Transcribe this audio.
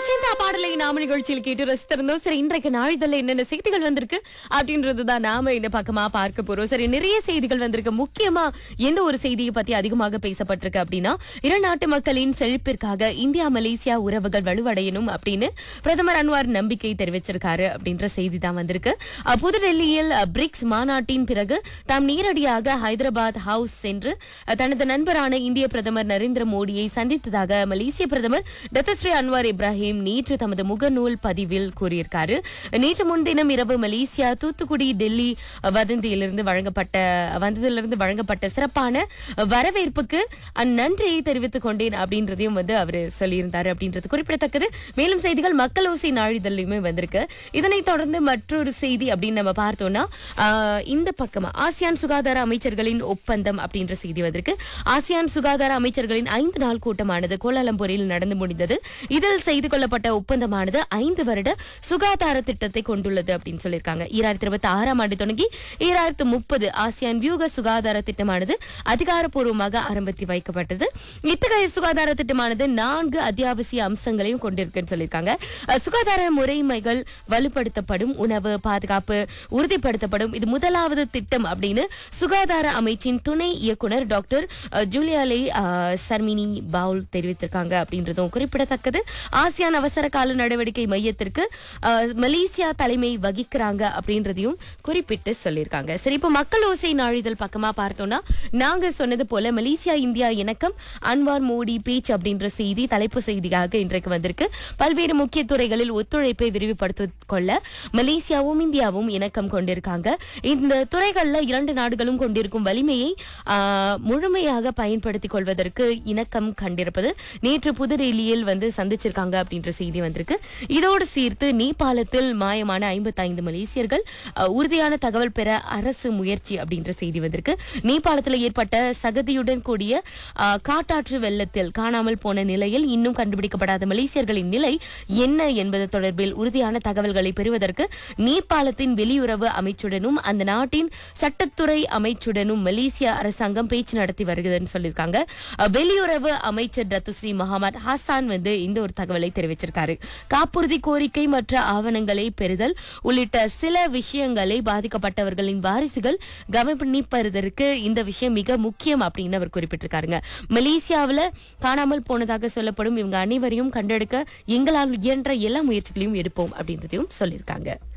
அஜந்தா பாடலை நாம நிகழ்ச்சியில் கேட்டு ரசித்திருந்தோம் சரி இன்றைக்கு நாளிதழ்ல என்னென்ன செய்திகள் வந்திருக்கு அப்படின்றதுதான் நாம இந்த பக்கமா பார்க்க போறோம் சரி நிறைய செய்திகள் வந்திருக்கு முக்கியமா எந்த ஒரு செய்தியை பத்தி அதிகமாக பேசப்பட்டிருக்கு அப்படின்னா இரு நாட்டு மக்களின் செழிப்பிற்காக இந்தியா மலேசியா உறவுகள் வலுவடையணும் அப்படின்னு பிரதமர் அன்வார் நம்பிக்கை தெரிவிச்சிருக்காரு அப்படின்ற செய்தி தான் வந்திருக்கு அஹ், புதுடெல்லியில் அஹ், பிரிக்ஸ் மாநாட்டின் பிறகு தாம் நேரடியாக ஹைதராபாத் ஹவுஸ் சென்று அஹ், தனது நண்பரான இந்திய பிரதமர் நரேந்திர மோடியை சந்தித்ததாக மலேசிய பிரதமர் டத்தஸ்ரீ அன்வார் இப்ராஹிம் நேற்று தமது முகநூல் பதிவில் கூறியிருக்காரு நேற்று முன்தினம் இரவு மலேசியா தூத்துக்குடி டெல்லி அஹ், வதந்தியிலிருந்து வழங்கப்பட்ட வந்ததிலிருந்து வழங்கப்பட்ட சிறப்பான அஹ், வரவேற்புக்கு அஹ், நன்றியை தெரிவித்துக் கொண்டேன் அப்படின்றதையும் வந்து அவர் சொல்லியிருந்தாரு அப்படின்றது குறிப்பிடத்தக்கது மேலும் செய்திகள் மக்கள் ஓசை நாளிதழிலுமே வந்திருக்கு இதனைத் தொடர்ந்து மற்றொரு செய்தி அப்படின்னு நம்ம பார்த்தோம்னா ஆஹ், இந்த பக்கமா ஆசியான் சுகாதார அமைச்சர்களின் ஒப்பந்தம் அப்படின்ற செய்தி வந்திருக்கு ஆசியான் சுகாதார அமைச்சர்களின் ஐந்து நாள் கூட்டமானது கோலாலம்பூரில் நடந்து முடிந்தது இதில் செய்து கொள்ளப்பட்ட ஒப்பந்தமானது ஐந்து வருட சுகாதார திட்டத்தை கொண்டுள்ளது அப்படின்னு சொல்லியிருக்காங்க ஈராயிரத்தி இருபத்தி ஆறாம் ஆண்டு தொடங்கி ஈராயிரத்து முப்பது ஆசியான் வியூக சுகாதார திட்டமானது அதிகாரப்பூர்வமாக ஆரம்பித்து வைக்கப்பட்டது இத்தகைய சுகாதார திட்டமானது நான்கு அத்தியாவசிய அம்சங்களையும் கொண்டிருக்குன்னு சொல்லியிருக்காங்க அஹ், சுகாதார முறைமைகள் வலுப்படுத்தப்படும் உணவு பாதுகாப்பு உறுதிப்படுத்தப்படும் இது முதலாவது திட்டம் அப்படின்னு சுகாதார அமைச்சின் துணை இயக்குனர் டாக்டர் அஹ், ஜூலியாலை அஹ், சர்மினி பவுல் தெரிவித்திருக்காங்க அப்படின்றதும் குறிப்பிடத்தக்கது ஆசியான் அவசர கால நடவடிக்கை மையத்திற்கு அஹ், மலேசியா தலைமை வகிக்கிறாங்க அப்படின்றதையும் குறிப்பிட்டு சொல்லியிருக்காங்க சரி இப்போ மக்கள் ஓசை நாளிதழ் பக்கமா பார்த்தோம்னா நாங்க சொன்னது போல மலேசியா இந்தியா இணக்கம் அன்வார் மோடி பேச்சு அப்படின்ற செய்தி தலைப்பு செய்தியாக இன்றைக்கு வந்திருக்கு பல்வேறு முக்கிய துறைகளில் ஒத்துழைப்பை விரிவுபடுத்திக் கொள்ள மலேசியாவும் இந்தியாவும் இணக்கம் கொண்டிருக்காங்க இந்த துறைகள்ல இரண்டு நாடுகளும் கொண்டிருக்கும் வலிமையை ஆஹ், முழுமையாக பயன்படுத்திக் கொள்வதற்கு இணக்கம் கண்டிருப்பது நேற்று புதுடெல்லியில் வந்து சந்திச்சிருக்காங்க அப்படின்ற செய்தி வந்திருக்கு இதோடு சேர்த்து நேபாளத்தில் மாயமான ஐம்பத்தைந்து மலேசியர்கள் அஹ், உறுதியான தகவல் பெற அரசு முயற்சி அப்படின்ற செய்தி வந்திருக்கு நேபாளத்தில் ஏற்பட்ட சகதியுடன் கூடிய அஹ், காட்டாற்று வெள்ளத்தில் காணாமல் போன நிலையில் இன்னும் கண்டுபிடிக்கப்படாத மலேசியர்களின் நிலை என்ன என்பது தொடர்பில் உறுதியான தகவல்களை பெறுவதற்கு நேபாளத்தின் வெளியுறவு அமைச்சுடனும் அந்த நாட்டின் சட்டத்துறை அமைச்சுடனும் மலேசிய அரசாங்கம் பேச்சு நடத்தி வருகிறதுன்னு சொல்லியிருக்காங்க அஹ், வெளியுறவு அமைச்சர் டத்துஸ்ரீ முகமது ஹசான் வந்து இந்த ஒரு தகவலை தெரிவிச்சிருக்காரு காப்புறுதி கோரிக்கை மற்ற ஆவணங்களை பெறுதல் உள்ளிட்ட சில விஷயங்களை பாதிக்கப்பட்டவர்களின் வாரிசுகள் கவனிப்பதற்கு இந்த விஷயம் மிக முக்கியம் அப்படின்னு அவர் குறிப்பிட்டிருக்காருங்க மலேசியாவுல காணாமல் போனதாக சொல்லப்படும் இவங்க அனைவரையும் கண்டெடுக்க எங்களால் இயன்ற எல்லா முயற்சிகளையும் எடுப்போம் அப்படின்றதையும் சொல்லியிருக்காங்க